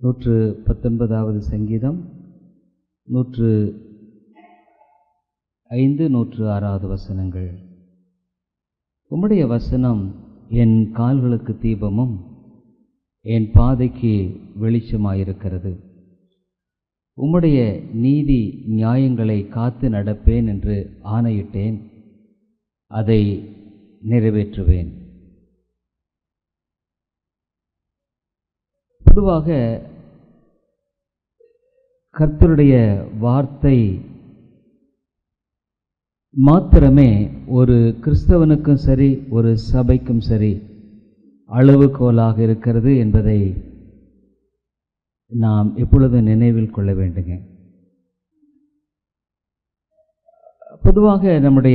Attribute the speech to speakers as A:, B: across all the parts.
A: நூற்று பத்தொன்பதாவது சங்கீதம் நூற்று ஐந்து நூற்று ஆறாவது வசனங்கள் உம்முடைய வசனம் என் கால்களுக்கு தீபமும் என் பாதைக்கு வெளிச்சமாயிருக்கிறது உம்முடைய நீதி நியாயங்களை காத்து நடப்பேன் என்று ஆணையிட்டேன் அதை நிறைவேற்றுவேன் பொதுவாக கர்த்தருடைய வார்த்தை மாத்திரமே ஒரு கிறிஸ்தவனுக்கும் சரி ஒரு சபைக்கும் சரி அளவுகோலாக இருக்கிறது என்பதை நாம் எப்பொழுதும் நினைவில் கொள்ள வேண்டுங்க பொதுவாக நம்முடைய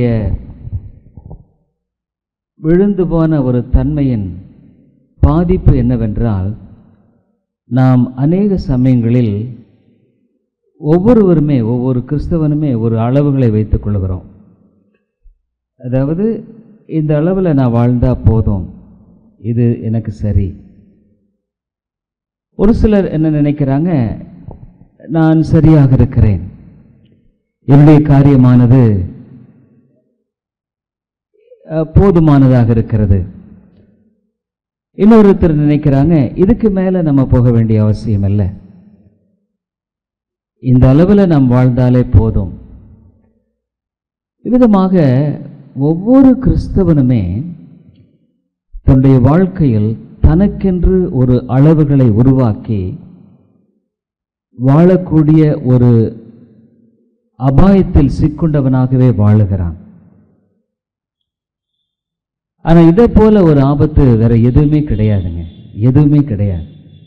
A: விழுந்து போன ஒரு தன்மையின் பாதிப்பு என்னவென்றால் நாம் அநேக சமயங்களில் ஒவ்வொருவருமே ஒவ்வொரு கிறிஸ்தவனுமே ஒரு அளவுகளை வைத்துக் கொள்கிறோம் அதாவது இந்த அளவில் நான் வாழ்ந்தா போதும் இது எனக்கு சரி ஒரு சிலர் என்ன நினைக்கிறாங்க நான் சரியாக இருக்கிறேன் என்னுடைய காரியமானது போதுமானதாக இருக்கிறது இன்னொருத்தர் நினைக்கிறாங்க இதுக்கு மேலே நம்ம போக வேண்டிய அவசியம் இல்லை இந்த அளவில் நாம் வாழ்ந்தாலே போதும் விதமாக ஒவ்வொரு கிறிஸ்தவனுமே தன்னுடைய வாழ்க்கையில் தனக்கென்று ஒரு அளவுகளை உருவாக்கி வாழக்கூடிய ஒரு அபாயத்தில் சிக்கொண்டவனாகவே வாழுகிறான் ஆனா இதை போல ஒரு ஆபத்து வேற எதுவுமே கிடையாதுங்க எதுவுமே கிடையாது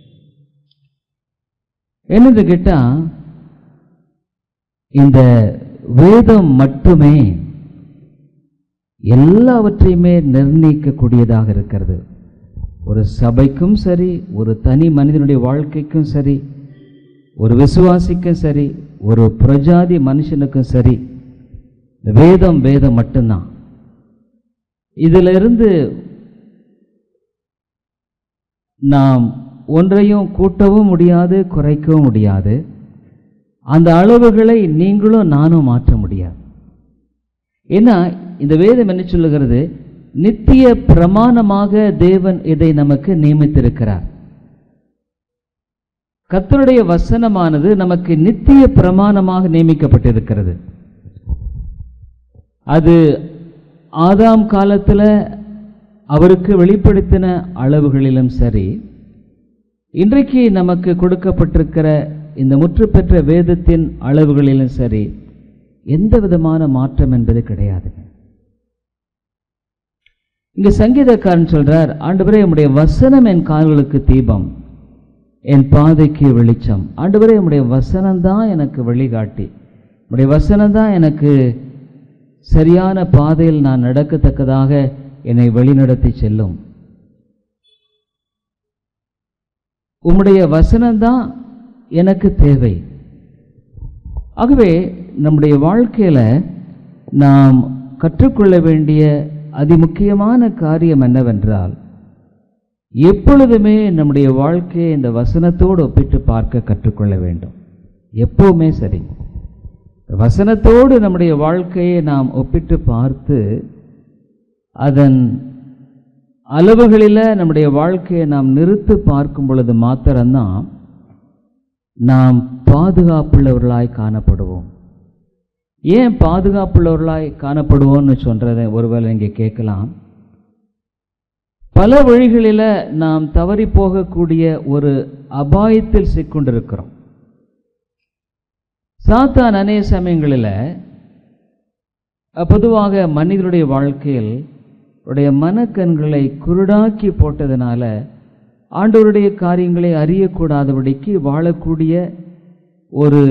A: என்னது கேட்டா இந்த வேதம் மட்டுமே எல்லாவற்றையுமே நிர்ணயிக்கக்கூடியதாக இருக்கிறது ஒரு சபைக்கும் சரி ஒரு தனி மனிதனுடைய வாழ்க்கைக்கும் சரி ஒரு விசுவாசிக்கும் சரி ஒரு பிரஜாதி மனுஷனுக்கும் சரி வேதம் வேதம் மட்டும்தான் இதிலிருந்து நாம் ஒன்றையும் கூட்டவும் முடியாது குறைக்கவும் முடியாது அந்த அளவுகளை நீங்களும் நானும் மாற்ற முடியாது ஏன்னா இந்த வேதம் என்ன சொல்லுகிறது நித்திய பிரமாணமாக தேவன் இதை நமக்கு நியமித்திருக்கிறார் கத்தருடைய வசனமானது நமக்கு நித்திய பிரமாணமாக நியமிக்கப்பட்டிருக்கிறது அது ஆதாம் காலத்தில் அவருக்கு வெளிப்படுத்தின அளவுகளிலும் சரி இன்றைக்கு நமக்கு கொடுக்கப்பட்டிருக்கிற இந்த முற்று பெற்ற வேதத்தின் அளவுகளிலும் சரி எந்த விதமான மாற்றம் என்பது கிடையாதுங்க இங்க சங்கீதக்காரன் சொல்றார் ஆண்டவரே உம்முடைய வசனம் என் கால்களுக்கு தீபம் என் பாதைக்கு வெளிச்சம் ஆண்டவரே உம்முடைய வசனம் தான் எனக்கு வழிகாட்டி உம்முடைய வசனம் தான் எனக்கு சரியான பாதையில் நான் நடக்கத்தக்கதாக என்னை வழிநடத்தி செல்லும் உம்முடைய வசனம்தான் எனக்கு தேவை ஆகவே நம்முடைய வாழ்க்கையில் நாம் கற்றுக்கொள்ள வேண்டிய அதிமுக்கியமான காரியம் என்னவென்றால் எப்பொழுதுமே நம்முடைய வாழ்க்கையை இந்த வசனத்தோடு ஒப்பிட்டு பார்க்க கற்றுக்கொள்ள வேண்டும் எப்பவுமே சரி வசனத்தோடு நம்முடைய வாழ்க்கையை நாம் ஒப்பிட்டு பார்த்து அதன் அளவுகளில் நம்முடைய வாழ்க்கையை நாம் நிறுத்து பார்க்கும் பொழுது மாத்திரம்தான் நாம் பாதுகாப்புள்ளவர்களாய் காணப்படுவோம் ஏன் பாதுகாப்புள்ளவர்களாய் காணப்படுவோம்னு சொல்றதை ஒருவேளை இங்கே கேட்கலாம் பல வழிகளில் நாம் தவறி போகக்கூடிய ஒரு அபாயத்தில் சிக்கொண்டிருக்கிறோம் சாத்தான் அநேக சமயங்களில் பொதுவாக மனிதனுடைய வாழ்க்கையில் உடைய மனக்கண்களை குருடாக்கி போட்டதுனால ஆண்டவருடைய காரியங்களை அறியக்கூடாதபடிக்கு வாழக்கூடிய ஒரு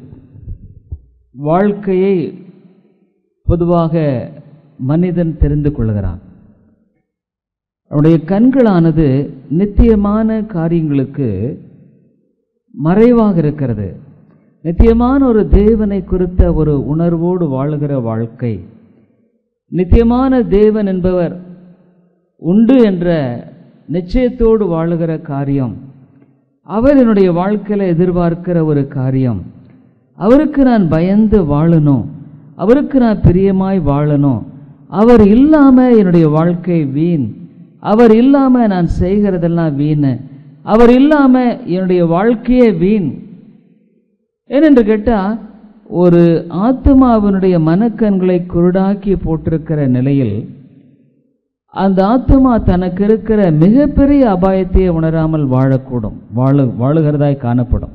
A: வாழ்க்கையை பொதுவாக மனிதன் தெரிந்து கொள்கிறான் அவனுடைய கண்களானது நித்தியமான காரியங்களுக்கு மறைவாக இருக்கிறது நித்தியமான ஒரு தேவனை குறித்த ஒரு உணர்வோடு வாழுகிற வாழ்க்கை நித்தியமான தேவன் என்பவர் உண்டு என்ற நிச்சயத்தோடு வாழுகிற காரியம் அவர் என்னுடைய வாழ்க்கையில் எதிர்பார்க்கிற ஒரு காரியம் அவருக்கு நான் பயந்து வாழணும் அவருக்கு நான் பிரியமாய் வாழணும் அவர் இல்லாமல் என்னுடைய வாழ்க்கை வீண் அவர் இல்லாமல் நான் செய்கிறதெல்லாம் வீண் அவர் இல்லாமல் என்னுடைய வாழ்க்கையே வீண் ஏனென்று கேட்டால் ஒரு ஆத்மாவினுடைய மனக்கண்களை குருடாக்கி போட்டிருக்கிற நிலையில் அந்த ஆத்மா தனக்கு இருக்கிற மிகப்பெரிய அபாயத்தையே உணராமல் வாழக்கூடும் வாழ வாழுகிறதாய் காணப்படும்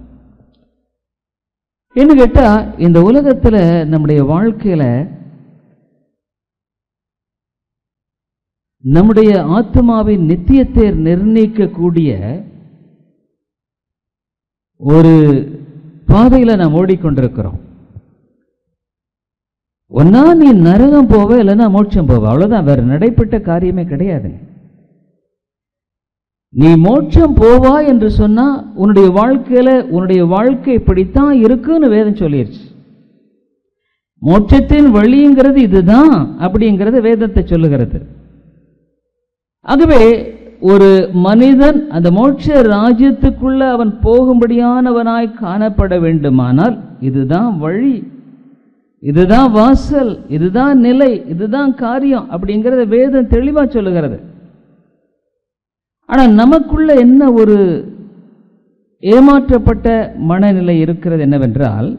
A: என்ன கேட்டா இந்த உலகத்துல நம்முடைய வாழ்க்கையில நம்முடைய ஆத்மாவின் நித்தியத்தை நிர்ணயிக்கக்கூடிய ஒரு பாதையில நாம் ஓடிக்கொண்டிருக்கிறோம் ஒன்னா நீ நரகம் போவ இல்லைன்னா மோட்சம் போவ அவ்வளவுதான் வேற நடைபெற்ற காரியமே கிடையாது நீ மோட்சம் போவா என்று சொன்னா உன்னுடைய வாழ்க்கையில உன்னுடைய வாழ்க்கை இப்படித்தான் இருக்குன்னு வேதம் சொல்லிருச்சு மோட்சத்தின் வழிங்கிறது இதுதான் அப்படிங்கிறது வேதத்தை சொல்லுகிறது ஆகவே ஒரு மனிதன் அந்த மோட்ச ராஜ்யத்துக்குள்ள அவன் போகும்படியானவனாய் காணப்பட வேண்டுமானால் இதுதான் வழி இதுதான் வாசல் இதுதான் நிலை இதுதான் காரியம் அப்படிங்கிறத வேதம் தெளிவா சொல்லுகிறது ஆனா நமக்குள்ள என்ன ஒரு ஏமாற்றப்பட்ட மனநிலை இருக்கிறது என்னவென்றால்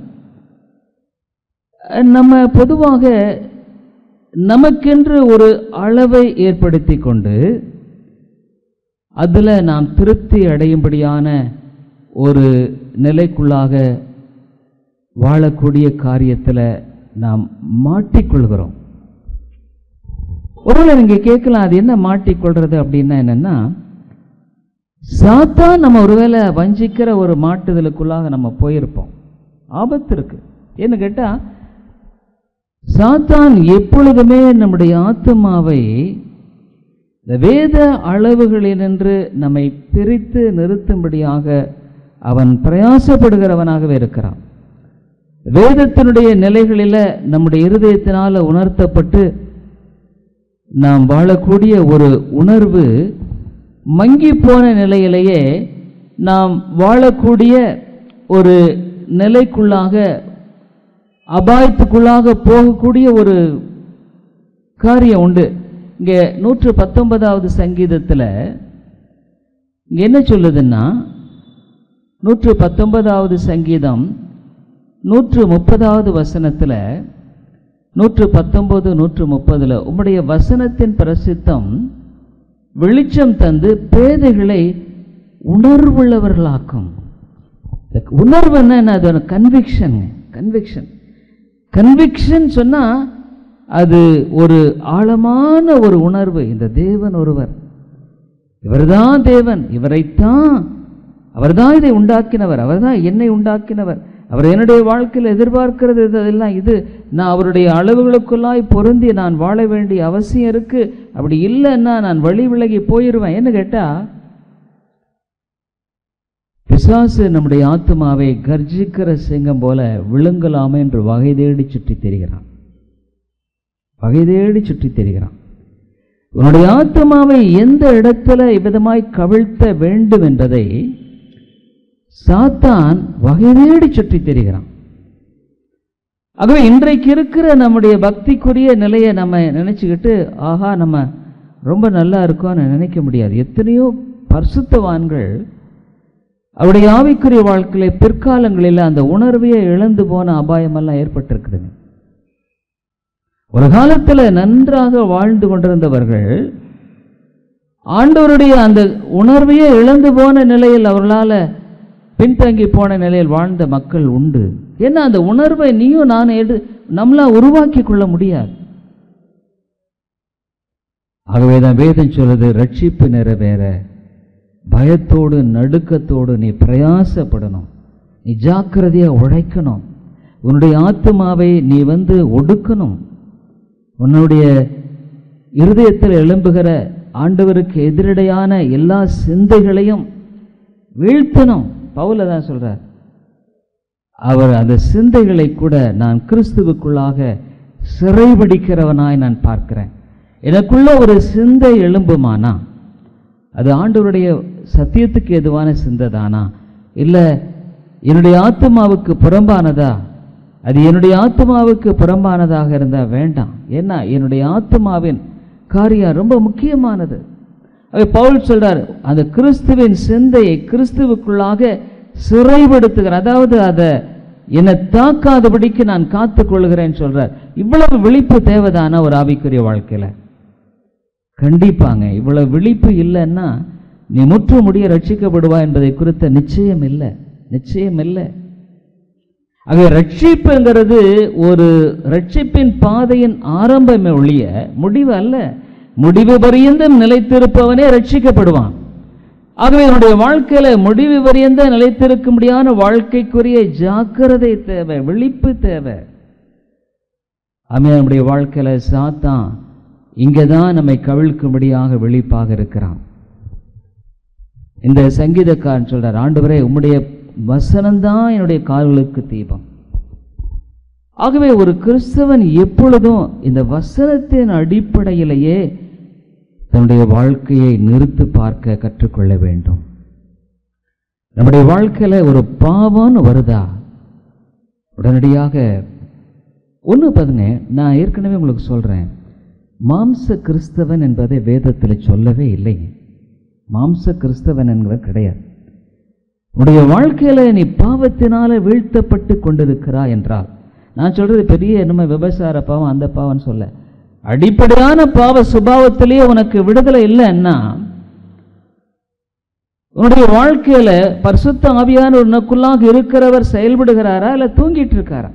A: நம்ம பொதுவாக நமக்கென்று ஒரு அளவை ஏற்படுத்தி கொண்டு அதில் நாம் திருப்தி அடையும்படியான ஒரு நிலைக்குள்ளாக வாழக்கூடிய காரியத்தில் நாம் மாட்டிக்கொள்கிறோம் ஒருவேளை நீங்கள் கேட்கலாம் அது என்ன மாட்டிக்கொள்றது அப்படின்னா என்னன்னா சாத்தா நம்ம ஒருவேளை வஞ்சிக்கிற ஒரு மாட்டுதலுக்குள்ளாக நம்ம போயிருப்போம் ஆபத்து இருக்கு என்ன கேட்டா சாத்தான் எப்பொழுதுமே நம்முடைய ஆத்மாவை இந்த வேத அளவுகளினின்று நம்மை பிரித்து நிறுத்தும்படியாக அவன் பிரயாசப்படுகிறவனாகவே இருக்கிறான் வேதத்தினுடைய நிலைகளில் நம்முடைய இருதயத்தினால உணர்த்தப்பட்டு நாம் வாழக்கூடிய ஒரு உணர்வு மங்கி போன நிலையிலேயே நாம் வாழக்கூடிய ஒரு நிலைக்குள்ளாக அபாயத்துக்குள்ளாக போகக்கூடிய ஒரு காரியம் உண்டு இங்கே நூற்று பத்தொன்பதாவது சங்கீதத்தில் இங்கே என்ன சொல்லுதுன்னா நூற்று பத்தொன்பதாவது சங்கீதம் நூற்று முப்பதாவது வசனத்தில் நூற்று பத்தொன்பது நூற்று முப்பதில் உம்முடைய வசனத்தின் பிரசித்தம் வெளிச்சம் தந்து பேதைகளை உணர்வுள்ளவர்களாக்கும் உணர்வு என்ன அது கன்விக்ஷன் கன்விக்ஷன் கன்விக்ஷன் சொன்னா அது ஒரு ஆழமான ஒரு உணர்வு இந்த தேவன் ஒருவர் இவர்தான் தேவன் இவரைத்தான் அவர்தான் இதை உண்டாக்கினவர் அவர்தான் என்னை உண்டாக்கினவர் அவர் என்னுடைய வாழ்க்கையில் எதிர்பார்க்கிறது இதெல்லாம் இது நான் அவருடைய அளவுகளுக்குள்ளாய் பொருந்தி நான் வாழ வேண்டிய அவசியம் இருக்கு அப்படி இல்லைன்னா நான் வழி விலகி போயிடுவேன் என்ன கேட்டா பிசாசு நம்முடைய ஆத்மாவை கர்ஜிக்கிற சிங்கம் போல விழுங்கலாமே என்று வகை தேடி சுற்றி தெரிகிறான் வகை தேடி சுற்றி தெரிகிறான் உன்னுடைய ஆத்மாவை எந்த இடத்துல இவ்விதமாய் கவிழ்த்த வேண்டும் என்பதை சாத்தான் வகை தேடி சுற்றி தெரிகிறான் ஆகவே இன்றைக்கு இருக்கிற நம்முடைய பக்திக்குரிய நிலையை நம்ம நினைச்சுக்கிட்டு ஆஹா நம்ம ரொம்ப நல்லா இருக்கோம்னு நினைக்க முடியாது எத்தனையோ பரிசுத்தவான்கள் அவருடைய ஆவிக்குரிய வாழ்க்கையில பிற்காலங்களில் அந்த உணர்வையே இழந்து போன அபாயமெல்லாம் ஏற்பட்டிருக்குதுங்க ஒரு காலத்தில் நன்றாக வாழ்ந்து கொண்டிருந்தவர்கள் ஆண்டவருடைய அந்த உணர்வையே இழந்து போன நிலையில் அவர்களால் பின்தங்கி போன நிலையில் வாழ்ந்த மக்கள் உண்டு ஏன்னா அந்த உணர்வை நீயும் நான் எடு நம்மளா உருவாக்கி கொள்ள முடியாது ஆகவே தான் வேதம் சொல்லுது ரட்சிப்பு நிறைவேற பயத்தோடு நடுக்கத்தோடு நீ பிரயாசப்படணும் நீ ஜாக்கிரதையா உழைக்கணும் உன்னுடைய ஆத்மாவை நீ வந்து ஒடுக்கணும் உன்னுடைய இருதயத்தில் எழும்புகிற ஆண்டவருக்கு எதிரடையான எல்லா சிந்தைகளையும் வீழ்த்தணும் பவுல தான் சொல்றார் அவர் அந்த சிந்தைகளை கூட நான் கிறிஸ்துவுக்குள்ளாக சிறைபிடிக்கிறவனாய் நான் பார்க்கிறேன் எனக்குள்ள ஒரு சிந்தை எழும்புமானா அது ஆண்டவருடைய சத்தியத்துக்கு எதுவான சிந்ததானா இல்லை என்னுடைய ஆத்மாவுக்கு புறம்பானதா அது என்னுடைய ஆத்மாவுக்கு புறம்பானதாக இருந்தால் வேண்டாம் ஏன்னா என்னுடைய ஆத்மாவின் காரியம் ரொம்ப முக்கியமானது அவை பவுல் சொல்றார் அந்த கிறிஸ்துவின் சிந்தையை கிறிஸ்துவுக்குள்ளாக சிறைப்படுத்துகிறார் அதாவது அதை என்னை தாக்காதபடிக்கு நான் காத்துக் கொள்கிறேன்னு சொல்றார் இவ்வளவு விழிப்பு தேவைதான ஒரு ஆவிக்குரிய வாழ்க்கையில கண்டிப்பாங்க இவ்வளவு விழிப்பு இல்லைன்னா நீ முற்று முடிய ரட்சிக்கப்படுவா என்பதை குறித்த நிச்சயம் இல்லை நிச்சயம் இல்லை ஆக ரட்சிப்புங்கிறது ஒரு ரட்சிப்பின் பாதையின் ஆரம்பமே ஒழிய முடிவு அல்ல முடிவு பரியந்தம் நிலைத்திருப்பவனே ரட்சிக்கப்படுவான் ஆகவே என்னுடைய வாழ்க்கையில முடிவு பரியந்த நிலைத்திருக்கும்படியான வாழ்க்கைக்குரிய ஜாக்கிரதை தேவை விழிப்பு தேவை ஆமே நம்முடைய வாழ்க்கையில சாத்தான் இங்கே தான் நம்மை கவிழ்க்கும்படியாக விழிப்பாக இருக்கிறான் இந்த சங்கீதக்காரன் சொல்றார் ஆண்டவரே உம்முடைய வசனம்தான் என்னுடைய கால்களுக்கு தீபம் ஆகவே ஒரு கிறிஸ்தவன் எப்பொழுதும் இந்த வசனத்தின் அடிப்படையிலேயே தன்னுடைய வாழ்க்கையை நிறுத்து பார்க்க கற்றுக்கொள்ள வேண்டும் நம்முடைய வாழ்க்கையில ஒரு பாவம்னு வருதா உடனடியாக ஒன்று பாருங்க நான் ஏற்கனவே உங்களுக்கு சொல்றேன் மாம்ச கிறிஸ்தவன் என்பதை வேதத்தில் சொல்லவே இல்லைங்க மாம்ச கிறிஸ்தவன் என்கிறது கிடையாது உன்னுடைய வாழ்க்கையில நீ பாவத்தினால வீழ்த்தப்பட்டு கொண்டிருக்கிறா என்றால் நான் சொல்றது பெரிய என்னமோ விபசார பாவம் அந்த பாவம் சொல்ல அடிப்படையான பாவ சுபாவத்திலேயே உனக்கு விடுதலை இல்லைன்னா உன்னுடைய வாழ்க்கையில பரிசுத்த ஆவியான உனக்குள்ளாக இருக்கிறவர் செயல்படுகிறாரா இல்ல தூங்கிட்டு இருக்காரா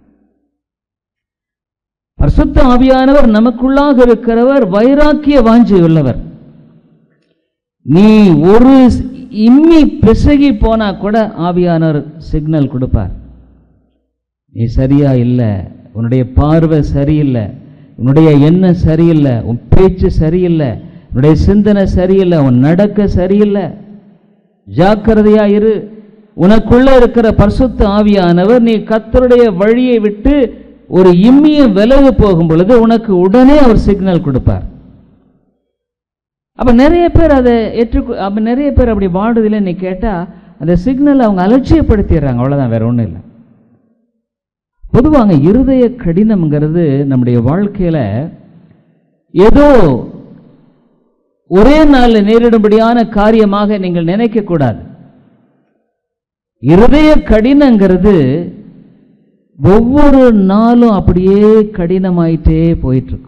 A: பரிசுத்த ஆவியானவர் நமக்குள்ளாக இருக்கிறவர் வைராக்கிய வாஞ்சி உள்ளவர் நீ ஒரு இம்மி பிசகி போனா கூட ஆவியானவர் சிக்னல் கொடுப்பார் நீ சரியா இல்லை உன்னுடைய பார்வை சரியில்லை உன்னுடைய எண்ணம் சரியில்லை உன் பேச்சு சரியில்லை உன்னுடைய சிந்தனை சரியில்லை உன் நடக்க சரியில்லை ஜாக்கிரதையா இரு உனக்குள்ள இருக்கிற பரிசுத்த ஆவியானவர் நீ கத்தருடைய வழியை விட்டு ஒரு இம்மிய விலகு போகும் பொழுது உனக்கு உடனே அவர் சிக்னல் கொடுப்பார் அப்ப நிறைய பேர் அதை ஏற்று அப்ப நிறைய பேர் அப்படி வாடுதில்லை நீ கேட்டா அந்த சிக்னல் அவங்க அலட்சியப்படுத்திடுறாங்க அவ்வளவுதான் வேற ஒண்ணும் இல்லை பொதுவாங்க இருதய கடினம்ங்கிறது நம்முடைய வாழ்க்கையில ஏதோ ஒரே நாளில் நேரிடும்படியான காரியமாக நீங்கள் நினைக்க கூடாது இருதய கடினங்கிறது ஒவ்வொரு நாளும் அப்படியே கடினமாயிட்டே போயிட்டு இருக்கும்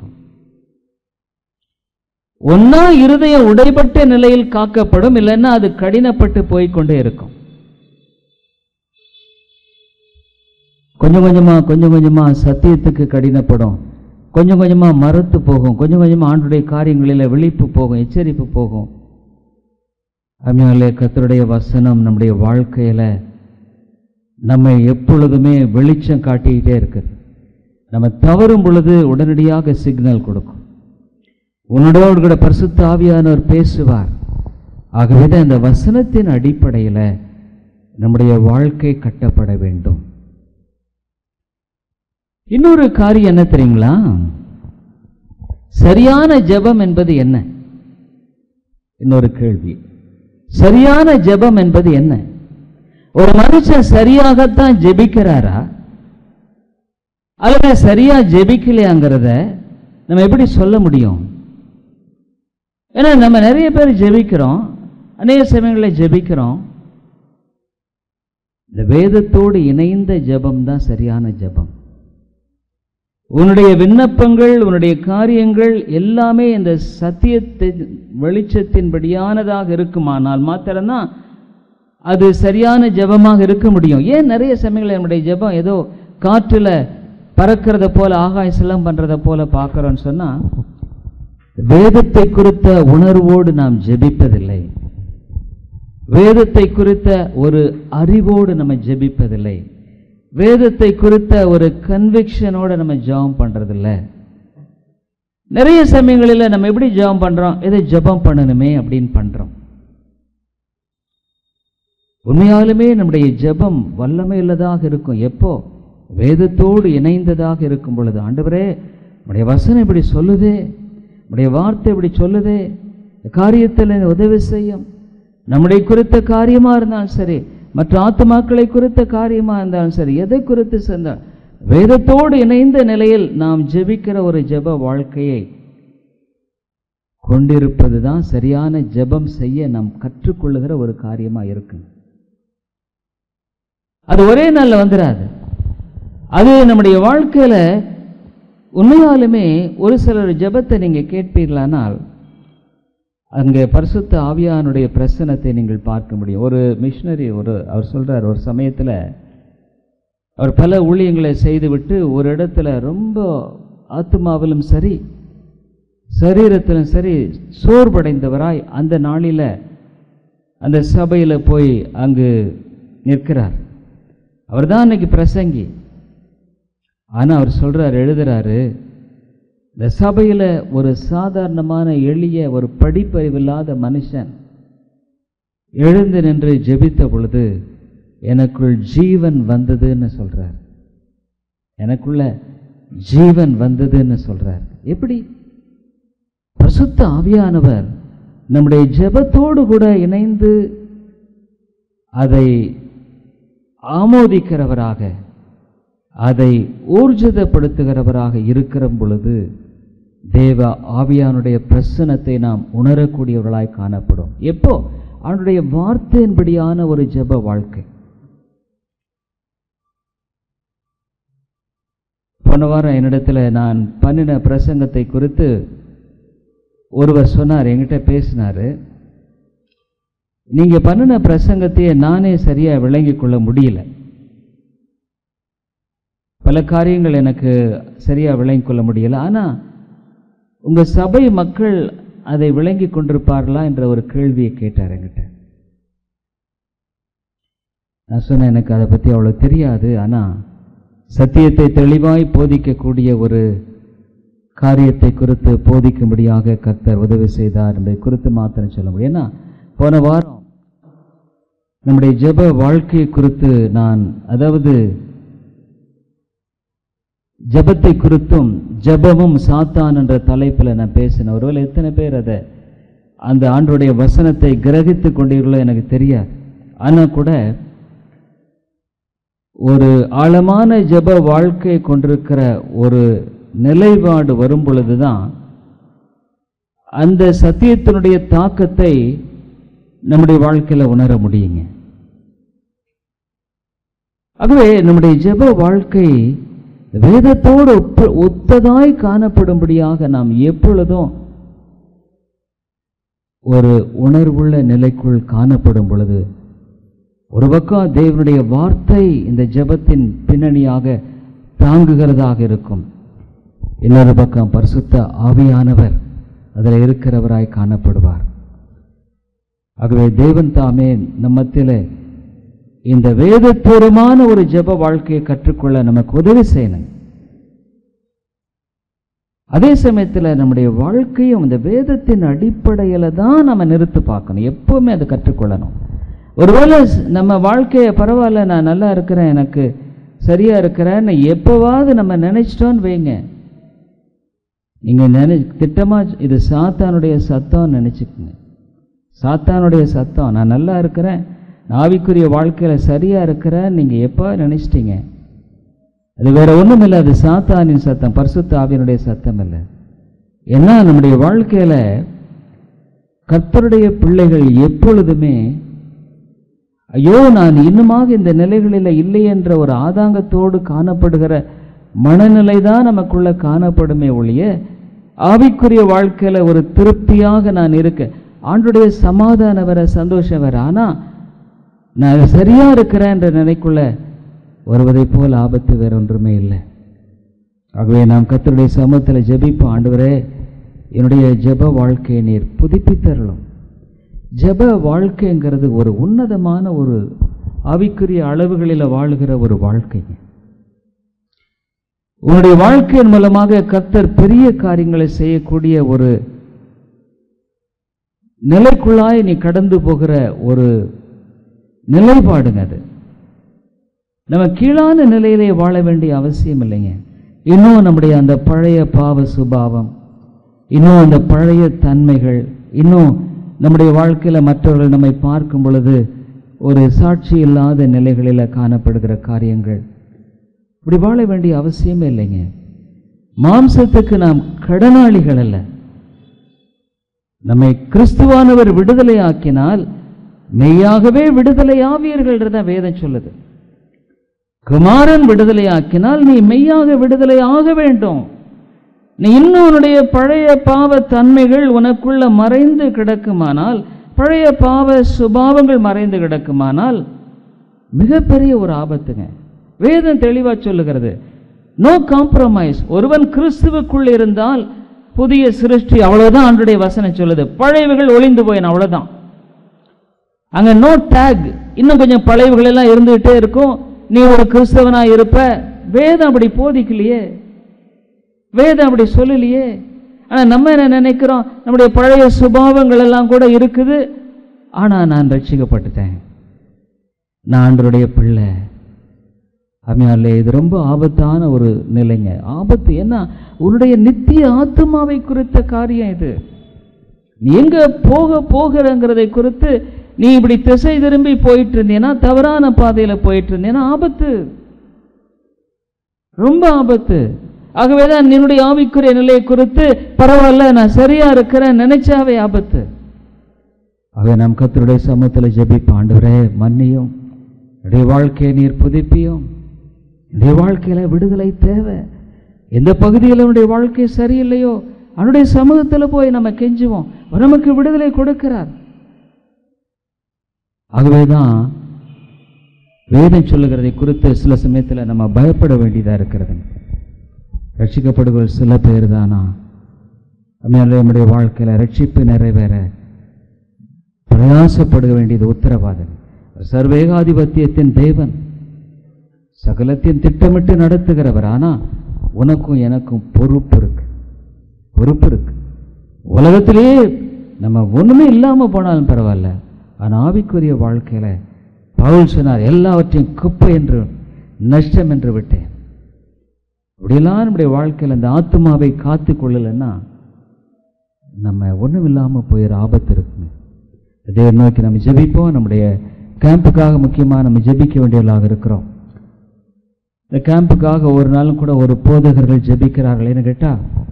A: ஒன்னா இருதயம் உடைபட்ட நிலையில் காக்கப்படும் இல்லைன்னா அது கடினப்பட்டு போய்க்கொண்டே இருக்கும் கொஞ்சம் கொஞ்சமா கொஞ்சம் கொஞ்சமா சத்தியத்துக்கு கடினப்படும் கொஞ்சம் கொஞ்சமா மறுத்து போகும் கொஞ்சம் கொஞ்சமா ஆண்டுடைய காரியங்களில் விழிப்பு போகும் எச்சரிப்பு போகும் அதனால கத்தருடைய வசனம் நம்முடைய வாழ்க்கையில நம்மை எப்பொழுதுமே வெளிச்சம் காட்டிக்கிட்டே இருக்குது நம்ம தவறும் பொழுது உடனடியாக சிக்னல் கொடுக்கும் உன்னோடு கூட பரிசுத்த ஆவியானவர் பேசுவார் ஆகவே தான் இந்த வசனத்தின் அடிப்படையில் நம்முடைய வாழ்க்கை கட்டப்பட வேண்டும் இன்னொரு காரியம் என்ன தெரியுங்களா சரியான ஜெபம் என்பது என்ன இன்னொரு கேள்வி சரியான ஜெபம் என்பது என்ன ஒரு மனுஷன் சரியாகத்தான் ஜெபிக்கிறாரா அல்லது சரியா ஜெபிக்கலையாங்கிறத நம்ம எப்படி சொல்ல முடியும் ஏன்னா நம்ம நிறைய பேர் ஜெபிக்கிறோம் அநேக சமயங்களில் ஜெபிக்கிறோம் இந்த வேதத்தோடு இணைந்த ஜெபம் தான் சரியான ஜெபம் உன்னுடைய விண்ணப்பங்கள் உன்னுடைய காரியங்கள் எல்லாமே இந்த சத்தியத்தின் வெளிச்சத்தின்படியானதாக இருக்குமானால் மாத்திரம்தான் அது சரியான ஜெபமாக இருக்க முடியும் ஏன் நிறைய சமயங்களில் நம்முடைய ஜெபம் ஏதோ காற்றுல பறக்கிறத போல ஆகாய சிலம் பண்றத போல பார்க்கிறோம்னு சொன்னா வேதத்தை குறித்த உணர்வோடு நாம் ஜெபிப்பதில்லை வேதத்தை குறித்த ஒரு அறிவோடு நம்ம ஜெபிப்பதில்லை வேதத்தை குறித்த ஒரு கன்விக்ஷனோட நம்ம ஜெபம் பண்றதில்ல நிறைய சமயங்களில் நம்ம எப்படி ஜெபம் பண்றோம் இதை ஜெபம் பண்ணணுமே அப்படின்னு பண்றோம் உண்மையாலுமே நம்முடைய ஜெபம் வல்லமை உள்ளதாக இருக்கும் எப்போ வேதத்தோடு இணைந்ததாக இருக்கும் பொழுது ஆண்டவரே நம்முடைய வசனம் இப்படி சொல்லுதே நம்முடைய வார்த்தை இப்படி சொல்லுதே இந்த காரியத்தில் உதவி செய்யும் நம்முடைய குறித்த காரியமாக இருந்தாலும் சரி மற்ற ஆத்துமாக்களை குறித்த காரியமாக இருந்தாலும் சரி எதை குறித்து சென்றால் வேதத்தோடு இணைந்த நிலையில் நாம் ஜெபிக்கிற ஒரு ஜெப வாழ்க்கையை கொண்டிருப்பது தான் சரியான ஜெபம் செய்ய நாம் கற்றுக்கொள்ளுகிற ஒரு காரியமாக இருக்கு அது ஒரே நாளில் வந்துடாது அது நம்முடைய வாழ்க்கையில் உண்மையாலுமே ஒரு சிலர் ஜெபத்தை நீங்கள் கேட்பீர்களானால் அங்கே பரிசுத்த ஆவியானுடைய பிரசனத்தை நீங்கள் பார்க்க முடியும் ஒரு மிஷினரி ஒரு அவர் சொல்றார் ஒரு சமயத்தில் அவர் பல ஊழியங்களை செய்துவிட்டு ஒரு இடத்துல ரொம்ப ஆத்மாவிலும் சரி சரீரத்திலும் சரி சோர்வடைந்தவராய் அந்த நாளில் அந்த சபையில் போய் அங்கு நிற்கிறார் அவர் தான் அன்னைக்கு பிரசங்கி ஆனால் அவர் சொல்றார் எழுதுறாரு இந்த சபையில் ஒரு சாதாரணமான எளிய ஒரு படிப்பறிவில்லாத மனுஷன் எழுந்து நின்று ஜெபித்த பொழுது எனக்குள் ஜீவன் வந்ததுன்னு சொல்றார் எனக்குள்ள ஜீவன் வந்ததுன்னு சொல்றார் எப்படி பரிசுத்த ஆவியானவர் நம்முடைய ஜெபத்தோடு கூட இணைந்து அதை ஆமோதிக்கிறவராக அதை ஊர்ஜிதப்படுத்துகிறவராக இருக்கிற பொழுது தேவ ஆவியானுடைய பிரசனத்தை நாம் உணரக்கூடியவர்களாய் காணப்படும் எப்போ அவனுடைய வார்த்தையின்படியான ஒரு ஜெப வாழ்க்கை போன வாரம் என்னிடத்துல நான் பண்ணின பிரசங்கத்தை குறித்து ஒருவர் சொன்னார் என்கிட்ட பேசினாரு நீங்க பண்ணின பிரசங்கத்தையே நானே சரியா விளங்கிக் கொள்ள முடியல பல காரியங்கள் எனக்கு சரியா விளங்கிக் கொள்ள முடியல ஆனா உங்க சபை மக்கள் அதை விளங்கி கொண்டிருப்பார்களா என்ற ஒரு கேள்வியை கேட்டார் என்கிட்ட நான் சொன்னேன் எனக்கு அதை பற்றி அவ்வளோ தெரியாது ஆனால் சத்தியத்தை தெளிவாய் போதிக்கக்கூடிய ஒரு காரியத்தை குறித்து போதிக்கும்படியாக கர்த்தர் உதவி செய்தார் என்பதை குறித்து மாத்திரம் சொல்ல முடியும் ஏன்னா போன வாரம் நம்முடைய ஜெப வாழ்க்கை குறித்து நான் அதாவது ஜெபத்தை குறித்தும் ஜெபமும் சாத்தான் என்ற தலைப்பில் நான் பேசினேன் ஒருவேளை எத்தனை பேர் அதை அந்த ஆண்டுடைய வசனத்தை கிரகித்து கொண்டீர்களோ எனக்கு தெரியாது ஆனால் கூட ஒரு ஆழமான ஜெப வாழ்க்கை கொண்டிருக்கிற ஒரு நிலைப்பாடு வரும் பொழுதுதான் அந்த சத்தியத்தினுடைய தாக்கத்தை நம்முடைய வாழ்க்கையில் உணர முடியுங்க ஆகவே நம்முடைய ஜெப வாழ்க்கை வேதத்தோடு ஒப்ப ஒத்ததாய் காணப்படும்படியாக நாம் எப்பொழுதும் ஒரு உணர்வுள்ள நிலைக்குள் காணப்படும் பொழுது ஒரு பக்கம் தேவனுடைய வார்த்தை இந்த ஜெபத்தின் பின்னணியாக தாங்குகிறதாக இருக்கும் இன்னொரு பக்கம் பரிசுத்த ஆவியானவர் அதில் இருக்கிறவராய் காணப்படுவார் ஆகவே தேவன் தாமே நம்மத்திலே இந்த வேதபூர்வமான ஒரு ஜெப வாழ்க்கையை கற்றுக்கொள்ள நமக்கு உதவி செய்யணும் அதே சமயத்தில் நம்முடைய வாழ்க்கையும் இந்த வேதத்தின் அடிப்படையில் தான் நம்ம நிறுத்து பார்க்கணும் எப்பவுமே அதை கற்றுக்கொள்ளணும் ஒருவேளை நம்ம வாழ்க்கையை பரவாயில்ல நான் நல்லா இருக்கிறேன் எனக்கு சரியா இருக்கிறேன்னு எப்போவாவது நம்ம நினைச்சிட்டோன்னு வைங்க நீங்கள் நினை திட்டமாக இது சாத்தானுடைய சத்தம் நினச்சிக்கோங்க சாத்தானுடைய சத்தம் நான் நல்லா இருக்கிறேன் நான் ஆவிக்குரிய வாழ்க்கையில் சரியாக இருக்கிறேன் நீங்கள் எப்போ நினச்சிட்டீங்க அது வேற ஒன்றும் இல்லை அது சாத்தானின் சத்தம் பரிசுத்த ஆவியனுடைய சத்தம் இல்லை ஏன்னா நம்முடைய வாழ்க்கையில் கர்த்தருடைய பிள்ளைகள் எப்பொழுதுமே ஐயோ நான் இன்னுமாக இந்த நிலைகளில் இல்லை என்ற ஒரு ஆதாங்கத்தோடு காணப்படுகிற மனநிலை தான் நமக்குள்ள காணப்படுமே ஒழிய ஆவிக்குரிய வாழ்க்கையில ஒரு திருப்தியாக நான் இருக்க ஆண்டுடைய சமாதானம் வர சந்தோஷம் வர ஆனா நான் சரியா இருக்கிறேன் என்ற நினைக்குள்ள வருவதைப் போல் ஆபத்து வேற ஒன்றுமே இல்லை ஆகவே நாம் கர்த்தருடைய சமூகத்தில் ஜெபிப்போம் ஆண்டவரே என்னுடைய ஜெப வாழ்க்கையை நீர் புதுப்பித்தரலும் ஜெப வாழ்க்கைங்கிறது ஒரு உன்னதமான ஒரு ஆவிக்குரிய அளவுகளில் வாழுகிற ஒரு வாழ்க்கைங்க உன்னுடைய வாழ்க்கையின் மூலமாக கர்த்தர் பெரிய காரியங்களை செய்யக்கூடிய ஒரு நிலைக்குள்ளாய் நீ கடந்து போகிற ஒரு நிலைப்பாடுங்க அது நம்ம கீழான நிலையிலே வாழ வேண்டிய அவசியம் இல்லைங்க இன்னும் நம்முடைய அந்த பழைய பாவ சுபாவம் இன்னும் அந்த பழைய தன்மைகள் இன்னும் நம்முடைய வாழ்க்கையில் மற்றவர்கள் நம்மை பார்க்கும் பொழுது ஒரு சாட்சி இல்லாத நிலைகளில் காணப்படுகிற காரியங்கள் இப்படி வாழ வேண்டிய அவசியமே இல்லைங்க மாம்சத்துக்கு நாம் கடனாளிகள் அல்ல நம்மை கிறிஸ்துவானவர் விடுதலை ஆக்கினால் மெய்யாகவே விடுதலை ஆவீர்கள் தான் வேதம் சொல்லுது குமாரன் விடுதலை ஆக்கினால் நீ மெய்யாக விடுதலை ஆக வேண்டும் நீ இன்னும் உன்னுடைய பழைய பாவ தன்மைகள் உனக்குள்ள மறைந்து கிடக்குமானால் பழைய பாவ சுபாவங்கள் மறைந்து கிடக்குமானால் மிகப்பெரிய ஒரு ஆபத்துங்க வேதம் தெளிவா சொல்லுகிறது நோ காம்ப்ரமைஸ் ஒருவன் கிறிஸ்துவுக்குள் இருந்தால் புதிய சிருஷ்டி அவ்வளவுதான் ஆண்டுடைய வசனம் சொல்லுது பழையவைகள் ஒளிந்து போயின அவ்வளவுதான் அங்க நோ டேக் இன்னும் கொஞ்சம் பழையவைகள் எல்லாம் இருந்துகிட்டே இருக்கும் நீ ஒரு கிறிஸ்தவனா இருப்ப வேதம் அப்படி போதிக்கலையே வேதம் அப்படி சொல்லலையே ஆனா நம்ம என்ன நினைக்கிறோம் நம்முடைய பழைய சுபாவங்கள் எல்லாம் கூட இருக்குது ஆனா நான் ரட்சிக்கப்பட்டுட்டேன் நான் ஆண்டருடைய பிள்ளை அம்மையாலே இது ரொம்ப ஆபத்தான ஒரு நிலைங்க ஆபத்து என்ன உன்னுடைய நித்திய ஆத்மாவை குறித்த காரியம் இது நீ எங்க போக போகிறங்கிறதை குறித்து நீ இப்படி திசை திரும்பி போயிட்டு இருந்தீன்னா தவறான பாதையில போயிட்டு இருந்தீன்னா ஆபத்து ரொம்ப ஆபத்து ஆகவேதான் நின்னுடைய ஆவிக்குரிய நிலையை குறித்து பரவாயில்ல நான் சரியா இருக்கிறேன் நினைச்சாவே ஆபத்து ஆகவே நாம் கத்தருடைய சமூகத்தில் ஜெபிப்போம் ஆண்டவரே மன்னியும் என்னுடைய வாழ்க்கையை நீர் புதுப்பியும் என்னுடைய வாழ்க்கையில விடுதலை தேவை எந்த பகுதியில் என்னுடைய வாழ்க்கை சரியில்லையோ அவனுடைய சமூகத்தில் போய் நம்ம கெஞ்சுவோம் அவர் நமக்கு விடுதலை கொடுக்கிறார் ஆகவேதான் வேதம் சொல்லுகிறதை குறித்து சில சமயத்தில் நம்ம பயப்பட வேண்டியதாக இருக்கிறது ரட்சிக்கப்படுகிற சில பேர் தானா அதனால நம்முடைய வாழ்க்கையில் ரட்சிப்பு நிறைவேற பிரயாசப்பட வேண்டியது உத்தரவாதம் சர்வேகாதிபத்தியத்தின் தேவன் சகலத்தையும் திட்டமிட்டு நடத்துகிறவர் ஆனா உனக்கும் எனக்கும் பொறுப்பு இருக்கு பொறுப்பு இருக்கு உலகத்திலேயே நம்ம ஒண்ணுமே இல்லாம போனாலும் பரவாயில்ல ஆனா ஆவிக்குரிய வாழ்க்கையில பவுல் சொன்னார் எல்லாவற்றையும் குப்பை என்று நஷ்டம் என்று விட்டேன் அப்படியெல்லாம் நம்முடைய வாழ்க்கையில் அந்த ஆத்மாவை காத்து கொள்ளலைன்னா நம்ம ஒன்றும் இல்லாமல் போயிட ஆபத்து இருக்குங்க இதே நோக்கி நம்ம ஜெபிப்போம் நம்முடைய கேம்புக்காக முக்கியமாக நம்ம ஜெபிக்க வேண்டியவர்களாக இருக்கிறோம் இந்த கேம்புக்காக ஒரு நாளும் கூட ஒரு போதகர்கள் ஜெபிக்கிறார்கள் என்ன கேட்டா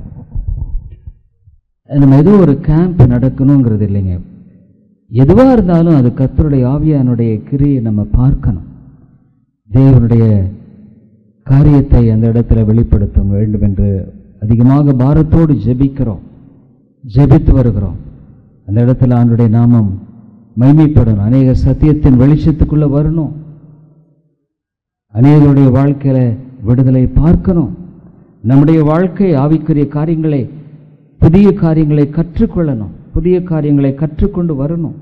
A: நம்ம ஏதோ ஒரு கேம்ப் நடக்கணுங்கிறது இல்லைங்க எதுவா இருந்தாலும் அது கர்த்தருடைய ஆவியானுடைய கிரியை நம்ம பார்க்கணும் தேவனுடைய காரியத்தை அந்த இடத்துல வெளிப்படுத்த வேண்டும் என்று அதிகமாக பாரத்தோடு ஜெபிக்கிறோம் ஜெபித்து வருகிறோம் அந்த இடத்துல ஆண்டுடைய நாமம் மைமைப்படணும் அநேக சத்தியத்தின் வெளிச்சத்துக்குள்ள வரணும் அநேகருடைய வாழ்க்கையில விடுதலை பார்க்கணும் நம்முடைய வாழ்க்கை ஆவிக்குரிய காரியங்களை புதிய காரியங்களை கற்றுக்கொள்ளணும் புதிய காரியங்களை கற்றுக்கொண்டு வரணும்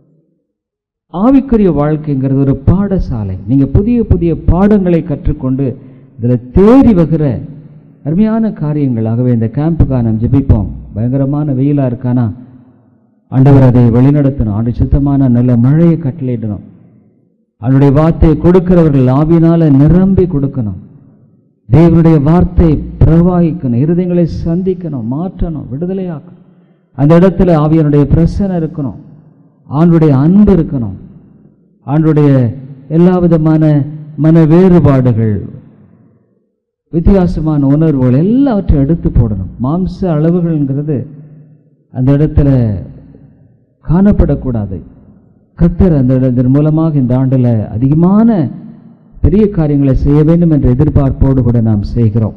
A: ஆவிக்குரிய வாழ்க்கைங்கிறது ஒரு பாடசாலை நீங்க புதிய புதிய பாடங்களை கற்றுக்கொண்டு இதில் தேறி வகிற அருமையான காரியங்களாகவே இந்த கேம்புக்காக நாம் ஜெபிப்போம் பயங்கரமான வெயிலா இருக்கானா ஆண்டவர் அதை வழிநடத்தணும் ஆண்டு சுத்தமான நல்ல மழையை கட்டளையிடணும் அவனுடைய வார்த்தையை கொடுக்கிறவர்கள் ஆவினால நிரம்பி கொடுக்கணும் தேவனுடைய வார்த்தை பிரவாகிக்கணும் இருதயங்களை சந்திக்கணும் மாற்றணும் விடுதலையாக்கணும் அந்த இடத்துல ஆவியனுடைய பிரசனை இருக்கணும் ஆண்டுடைய அன்பு இருக்கணும் ஆண்டுடைய எல்லா விதமான மன வேறுபாடுகள் வித்தியாசமான உணர்வுகள் எல்லாவற்றையும் எடுத்து போடணும் மாம்ச அளவுகள்ங்கிறது அந்த இடத்துல காணப்படக்கூடாது கர்த்தர் அந்த இட- இதன் மூலமாக இந்த ஆண்டில் அதிகமான பெரிய காரியங்களை செய்ய வேண்டும் என்ற எதிர்பார்ப்போடு கூட நாம் செய்கிறோம்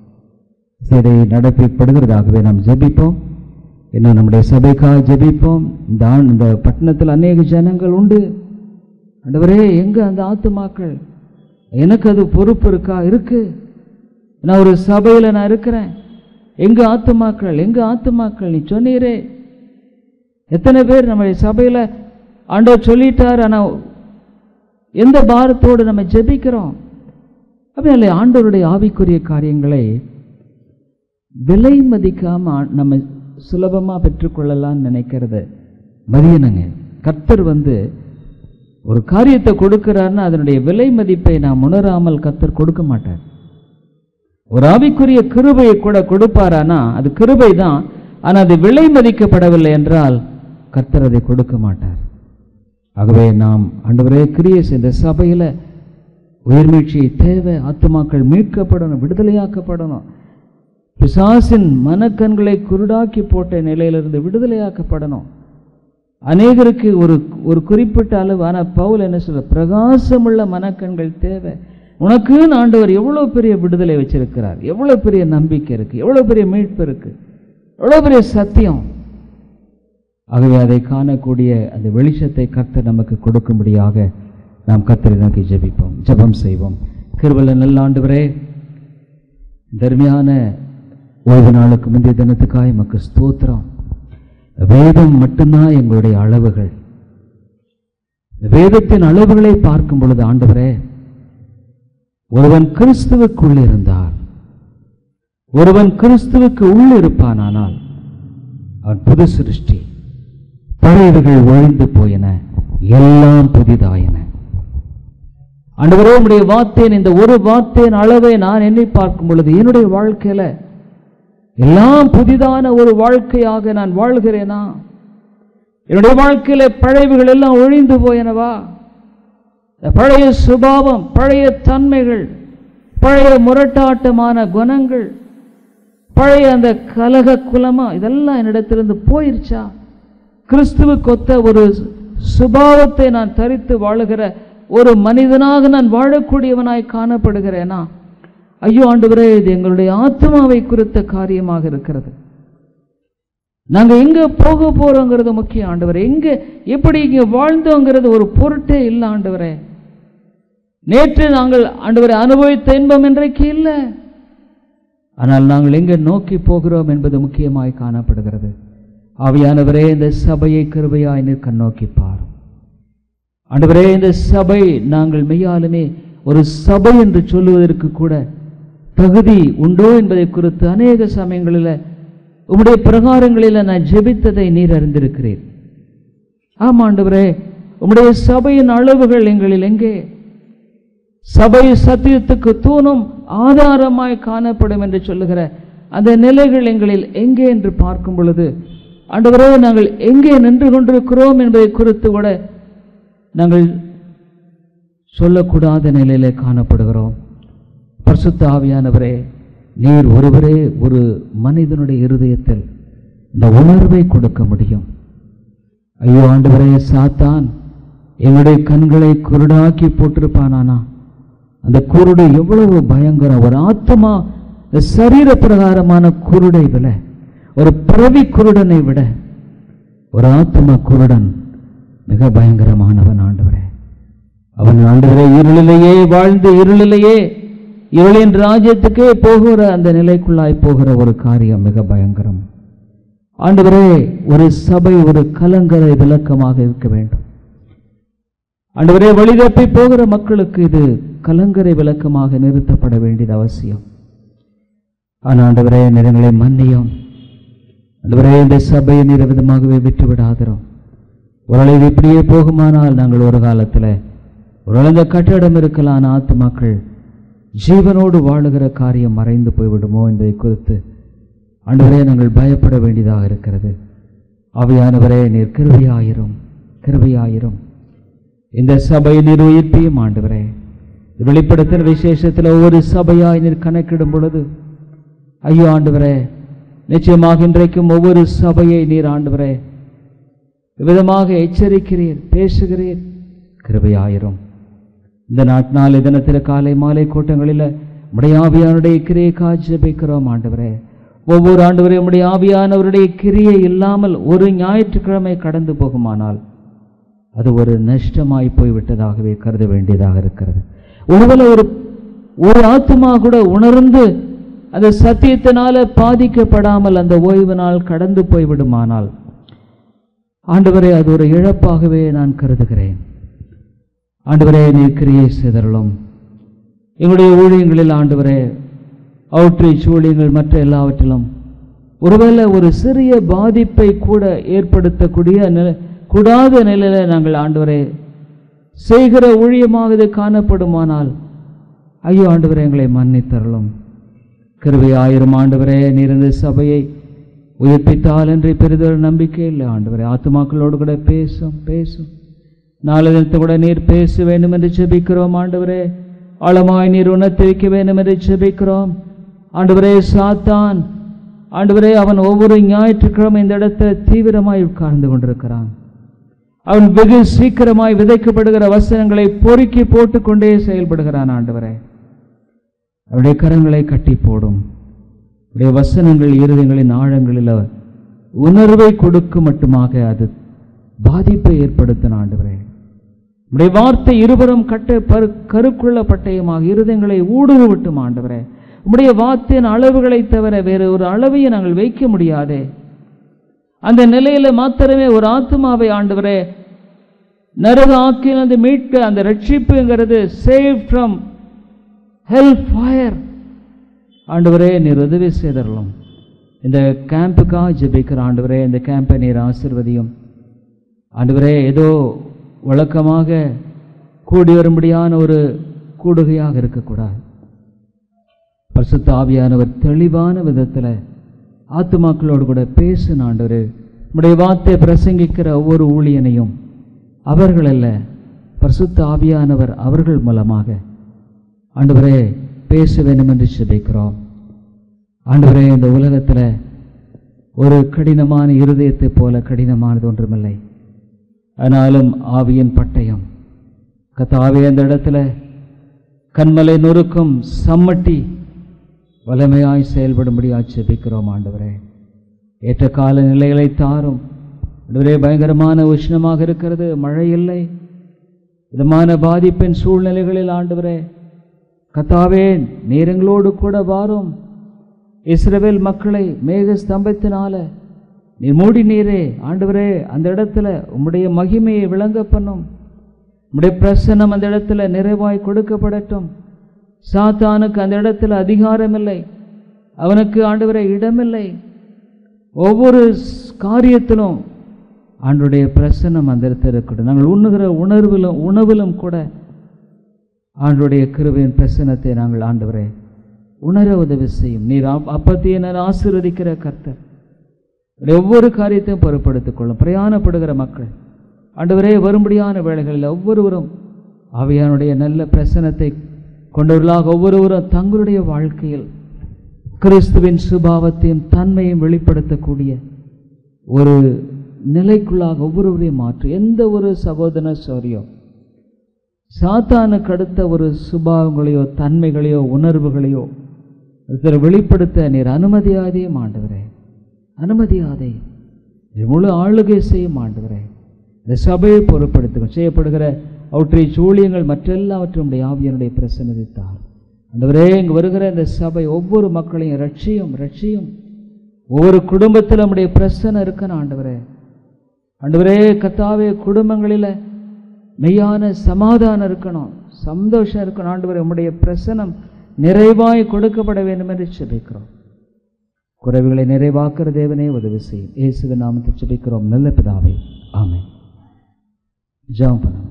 A: இதை நடப்பிப்படுகிறதாகவே நாம் ஜெபிப்போம் இன்னும் நம்முடைய சபைக்காக ஜெபிப்போம் இந்த ஆண் இந்த பட்டணத்தில் அநேக ஜனங்கள் உண்டு ஆண்டவரே எங்க அந்த ஆத்துமாக்கள் எனக்கு அது பொறுப்பு இருக்கா இருக்கு நான் ஒரு சபையில நான் இருக்கிறேன் எங்க ஆத்துமாக்கள் எங்க ஆத்துமாக்கள் நீ சொன்னீரே எத்தனை பேர் நம்ம சபையில ஆண்டவர் சொல்லிட்டார் ஆனா எந்த பாரத்தோடு நம்ம ஜெபிக்கிறோம் அப்படியே ஆண்டவருடைய ஆவிக்குரிய காரியங்களை விலை மதிக்காம ஆ- நம்ம சுலபமா பெற்றுக்கொள்ளலாம்னு நினைக்கிறத மதியனுங்க கர்த்தர் வந்து ஒரு காரியத்தை கொடுக்கிறாருன்னா அதனுடைய விலை மதிப்பை நாம் உணராமல் கர்த்தர் கொடுக்க மாட்டார் ஒரு ஆவிக்குரிய கிருபையை கூட கொடுப்பாரானா அது கிருபை தான் ஆனால் அது விலை மதிக்கப்படவில்லை என்றால் கர்த்தர் அதை கொடுக்க மாட்டார் ஆகவே நாம் ஆண்டவரே கிரியேஸ் இந்த சபையில் உயிர்மீழ்ச்சி தேவை ஆத்துமாக்கள் மீட்கப்படணும் விடுதலையாக்கப்படணும் பிசாசின் மனக்கண்களை குருடாக்கி போட்ட நிலையிலிருந்து விடுதலையாக்கப்படணும் அநேகருக்கு ஒரு ஒரு குறிப்பிட்ட அளவு ஆனால் பவுல் என்ன சொல்ற பிரகாசமுள்ள மனக்கண்கள் தேவை உனக்குன்னு ஆண்டவர் எவ்வளோ பெரிய விடுதலை வச்சிருக்கிறார் எவ்வளோ பெரிய நம்பிக்கை இருக்கு எவ்வளோ பெரிய மீட்பு இருக்கு எவ்வளோ பெரிய சத்தியம் ஆகவே அதை காணக்கூடிய அந்த வெளிச்சத்தை கர்த்தர் நமக்கு கொடுக்கும்படியாக நாம் கர்த்தரை நோக்கி ஜெபிப்போம் ஜெபம் செய்வோம் கிருபல நல்ல ஆண்டவரே தர்மியான ஓய்வு நாளுக்கு முந்தைய தினத்துக்காக எமக்கு ஸ்தோத்திரம் வேதம் மட்டும்தான் எங்களுடைய அளவுகள் வேதத்தின் அளவுகளை பார்க்கும் பொழுது ஆண்டவரே ஒருவன் கிறிஸ்துவுக்குள் இருந்தார் ஒருவன் கிறிஸ்துவுக்கு உள் இருப்பானானால் அவன் புது சிருஷ்டி பழையவைகள் ஒழிந்து போயின எல்லாம் புதிதாயின ஆண்டவரே உம்முடைய வார்த்தையின் இந்த ஒரு வார்த்தையின் அளவை நான் எண்ணி பார்க்கும் பொழுது என்னுடைய வாழ்க்கையில எல்லாம் புதிதான ஒரு வாழ்க்கையாக நான் வாழ்கிறேனா என்னுடைய வாழ்க்கையில பழையவைகள் எல்லாம் ஒழிந்து போயனவா இந்த பழைய சுபாவம் பழைய தன்மைகள் பழைய முரட்டாட்டமான குணங்கள் பழைய அந்த கலக குலமா இதெல்லாம் என்னிடத்திலிருந்து போயிருச்சா கிறிஸ்துவுக்கு ஒத்த ஒரு சுபாவத்தை நான் தரித்து வாழுகிற ஒரு மனிதனாக நான் வாழக்கூடியவனாய் காணப்படுகிறேனா ஐயோ ஆண்டவரே இது எங்களுடைய ஆத்மாவை குறித்த காரியமாக இருக்கிறது நாங்க எங்க போக போறோங்கிறது முக்கியம் ஆண்டவரே எங்க எப்படி இங்க வாழ்ந்தோங்கிறது ஒரு பொருட்டே இல்லை ஆண்டவரே நேற்று நாங்கள் ஆண்டவரை அனுபவித்த இன்பம் இன்றைக்கு இல்லை ஆனால் நாங்கள் எங்கே நோக்கி போகிறோம் என்பது முக்கியமாய் காணப்படுகிறது ஆவியானவரே இந்த சபையை கிருபையாய் நிற்க நோக்கி பாரும் ஆண்டவரே இந்த சபை நாங்கள் மெய்யாலுமே ஒரு சபை என்று சொல்லுவதற்கு கூட தகுதி உண்டோ என்பதை குறித்து அநேக சமயங்களில் உம்முடைய பிரகாரங்களில் நான் ஜெபித்ததை நீர் அறிந்திருக்கிறீர் ஆமா ஆண்டவரே உம்முடைய சபையின் அளவுகள் எங்களில் எங்கே சபை சத்தியத்துக்கு தூணும் ஆதாரமாய் காணப்படும் என்று சொல்லுகிற அந்த நிலைகள் எங்களில் எங்கே என்று பார்க்கும் பொழுது ஆண்டவரே நாங்கள் எங்கே நின்று கொண்டிருக்கிறோம் என்பதை குறித்து கூட நாங்கள் சொல்லக்கூடாத நிலையிலே காணப்படுகிறோம் பரிசுத்த ஆவியானவரே நீர் ஒருவரே ஒரு மனிதனுடைய இருதயத்தில் இந்த உணர்வை கொடுக்க முடியும் ஐயோ ஆண்டவரே சாத்தான் எங்களுடைய கண்களை குருடாக்கி போட்டிருப்பானானா அந்த குருடு எவ்வளவு பயங்கரம் ஒரு ஆத்மா இந்த சரீர பிரகாரமான குருடை விட ஒரு பிறவி குருடனை விட ஒரு ஆத்மா குருடன் மிக பயங்கரமானவன் ஆண்டவரே அவன் ஆண்டவரே இருளிலேயே வாழ்ந்து இருளிலேயே இருளின் ராஜ்யத்துக்கே போகிற அந்த நிலைக்குள்ளாய் போகிற ஒரு காரியம் மிக பயங்கரம் ஆண்டவரே ஒரு சபை ஒரு கலங்கரை விளக்கமாக இருக்க வேண்டும் ஆண்டவரே வழிதப்பி போகிற மக்களுக்கு இது கலங்கரை விளக்கமாக நிறுத்தப்பட வேண்டியது அவசியம் ஆனால் ஆண்டவரே நிறங்களை மன்னியும் ஆண்டவரே இந்த சபையை நீர் விதமாகவே விட்டு விடாதிரும் ஒருவேளை இது இப்படியே போகுமானால் நாங்கள் ஒரு காலத்தில் ஒரு இந்த கட்டடம் இருக்கலாம் ஆத்துமாக்கள் ஜீவனோடு வாழுகிற காரியம் மறைந்து போய்விடுமோ என்பதை குறித்து ஆண்டவரே நாங்கள் பயப்பட வேண்டியதாக இருக்கிறது ஆவியானவரே நீர் கிருபையாயிரும் கிருபையாயிரும் இந்த சபை நீர் உயிர்ப்பியும் ஆண்டவரே வெளிப்படுத்தின விசேஷத்தில் ஒவ்வொரு சபையாய் நீர் கணக்கிடும் பொழுது ஐயோ ஆண்டவரே நிச்சயமாக இன்றைக்கும் ஒவ்வொரு சபையை நீர் ஆண்டவரே விதமாக எச்சரிக்கிறீர் பேசுகிறீர் கிருபையாயிரும் இந்த நாட்டினால் தினத்தில் காலை மாலை கூட்டங்களில் உடைய ஆவியானுடைய கிரியை காட்சிப்பிக்கிறோம் ஆண்டவரே ஒவ்வொரு ஆண்டவரே உடைய ஆவியானவருடைய கிரியை இல்லாமல் ஒரு ஞாயிற்றுக்கிழமை கடந்து போகுமானால் அது ஒரு நஷ்டமாய் போய்விட்டதாகவே கருத வேண்டியதாக இருக்கிறது ஒருவேளை ஒரு ஒரு ஆத்மா கூட உணர்ந்து அந்த சத்தியத்தினால பாதிக்கப்படாமல் அந்த ஓய்வு நாள் கடந்து போய்விடுமானால் ஆண்டவரே அது ஒரு இழப்பாகவே நான் கருதுகிறேன் ஆண்டவரே நீர் கிரியை சிதறலும் எங்களுடைய ஊழியங்களில் ஆண்டவரே அவுட்ரீச் ஊழியங்கள் மற்ற எல்லாவற்றிலும் ஒருவேளை ஒரு சிறிய பாதிப்பை கூட ஏற்படுத்தக்கூடிய நிலை கூடாத நிலையில நாங்கள் ஆண்டவரே செய்கிற ஊழியமாக இது காணப்படுமானால் ஐயோ ஆண்டவரே எங்களை மன்னித்தருளும் கிருபை ஆயிரம் ஆண்டவரே நீர் இந்த சபையை உயிர்ப்பித்தால் என்று பெரிதொரு நம்பிக்கை இல்லை ஆண்டவரே ஆத்துமாக்களோடு கூட பேசும் பேசும் நாலு தினத்தை கூட நீர் பேச வேண்டும் என்று ஜெபிக்கிறோம் ஆண்டவரே ஆழமாய் நீர் உணர்த்தி வைக்க வேண்டும் என்று ஜெபிக்கிறோம் ஆண்டவரே சாத்தான் ஆண்டவரே அவன் ஒவ்வொரு ஞாயிற்றுக்கிழமை இந்த இடத்தை தீவிரமாய் உட்கார்ந்து கொண்டிருக்கிறான் அவன் வெகு சீக்கிரமாய் விதைக்கப்படுகிற வசனங்களை பொறுக்கி போட்டுக்கொண்டே செயல்படுகிறான் ஆண்டவரே அவருடைய கரங்களை கட்டி போடும் அவருடைய வசனங்கள் இருதயங்களின் ஆழங்களில் உணர்வை கொடுக்கும் மட்டுமாக அது பாதிப்பை ஏற்படுத்தின ஆண்டவரே உடைய வார்த்தை இருவரும் கட்ட பரு கருக்குள்ள பட்டயமாக இருதயங்களை ஊடுருவிட்டும் ஆண்டவரே உம்முடைய வார்த்தையின் அளவுகளை தவிர வேறு ஒரு அளவையை நாங்கள் வைக்க முடியாதே அந்த நிலையில மாத்திரமே ஒரு ஆத்மாவை ஆண்டவரே நரக ஆக்கினது மீட்க அந்த ரட்சிப்புங்கிறது சேவ் ஃப்ரம் ஹெல் ஃபயர் ஆண்டவரே நீர் உதவி செய்தரலாம் இந்த கேம்புக்காக ஜெபிக்கிற ஆண்டவரே இந்த கேம்பை நீர் ஆசிர்வதியும் ஆண்டவரே ஏதோ வழக்கமாக கூடி வரும்படியான ஒரு கூடுகையாக இருக்கக்கூடாது பரிசுத்த ஆவியானவர் தெளிவான விதத்தில் ஆத்துமாக்களோடு கூட பேசின ஆண்டவர் உடைய வார்த்தை பிரசங்கிக்கிற ஒவ்வொரு ஊழியனையும் அவர்கள் அல்ல பரிசுத்த ஆவியானவர் அவர்கள் மூலமாக ஆண்டவரே பேச வேண்டும் என்று செபிக்கிறோம் ஆண்டவரே இந்த உலகத்தில் ஒரு கடினமான இருதயத்தைப் போல கடினமானது ஒன்றுமில்லை ஆனாலும் ஆவியின் பட்டயம் கத்தாவே அந்த இடத்துல கண்மலை நொறுக்கும் சம்மட்டி வலிமையாய் செயல்படும்படியாய் செபிக்கிறோம் ஆண்டவரே ஏற்ற கால நிலைகளை தாரும் ஆண்டவரே பயங்கரமான உஷ்ணமாக இருக்கிறது மழை இல்லை விதமான பாதிப்பின் சூழ்நிலைகளில் ஆண்டவரே கத்தாவே நீரங்களோடு கூட வாரும் இஸ்ரவேல் மக்களை மேக ஸ்தம்பத்தினால நீ மூடி நீரே ஆண்டவரே அந்த இடத்துல உம்முடைய மகிமையை விளங்க பண்ணும் உம்முடைய பிரசன்னம் அந்த இடத்துல நிறைவாய் கொடுக்கப்படட்டும் சாத்தானுக்கு அந்த இடத்துல அதிகாரம் இல்லை அவனுக்கு ஆண்டவரே இடமில்லை ஒவ்வொரு ஸ்- காரியத்திலும் ஆண்டுடைய பிரசன்னம் அந்த இடத்துல இருக்கட்டும் நாங்கள் உண்ணுகிற உணர்விலும் உணவிலும் கூட ஆண்டுடைய கிருபையின் பிரசன்னத்தை நாங்கள் ஆண்டவரே உணர உதவி செய்யும் நீர் அப்- அப்பத்தையே நான் ஆசீர்வதிக்கிற கர்த்தர் உடைய ஒவ்வொரு காரியத்தையும் பொறுப்படுத்திக் கொள்ளும் பிரயாணப்படுகிற மக்கள் ஆண்டவரே வரும்படியான வேளைகளில் ஒவ்வொருவரும் அவையானுடைய நல்ல பிரசனத்தை கொண்டவர்களாக ஒவ்வொருவரும் தங்களுடைய வாழ்க்கையில் கிறிஸ்துவின் சுபாவத்தையும் தன்மையும் வெளிப்படுத்தக்கூடிய ஒரு நிலைக்குள்ளாக ஒவ்வொருவரையும் மாற்று எந்த ஒரு சகோதர சோரியோ சாத்தானுக்கு அடுத்த ஒரு சுபாவங்களையோ தன்மைகளையோ உணர்வுகளையோ ஒருத்தர் வெளிப்படுத்த நீர் அனுமதியாதே ஆண்டவரே அனுமதியாதே நீர் முழு ஆளுகை செய்யும் ஆண்டவரே இந்த சபையை பொறுப்படுத்துக செய்யப்படுகிற அவுட்ரீச் ஊழியங்கள் மற்றெல்லாவற்றும் உடைய ஆவியனுடைய பிரசன்னதித்தார் ஆண்டவரே இங்கு வருகிற இந்த சபை ஒவ்வொரு மக்களையும் ரட்சியும் ரட்சியும் ஒவ்வொரு குடும்பத்தில் நம்முடைய பிரசன்னம் இருக்கணும் ஆண்டவரே ஆண்டவரே கத்தாவே குடும்பங்களில் மெய்யான சமாதானம் இருக்கணும் சந்தோஷம் இருக்கணும் ஆண்டவரே உம்முடைய பிரசனம் நிறைவாய் கொடுக்கப்பட வேண்டும் என்று செபிக்கிறோம் குறைவுகளை நிறைவாக்குற தேவனே உதவி செய்யும் இயேசுவின் நாமத்தில் செபிக்கிறோம் நல்ல பிதாவே ஆமென் ஜெபம் பண்ணுங்க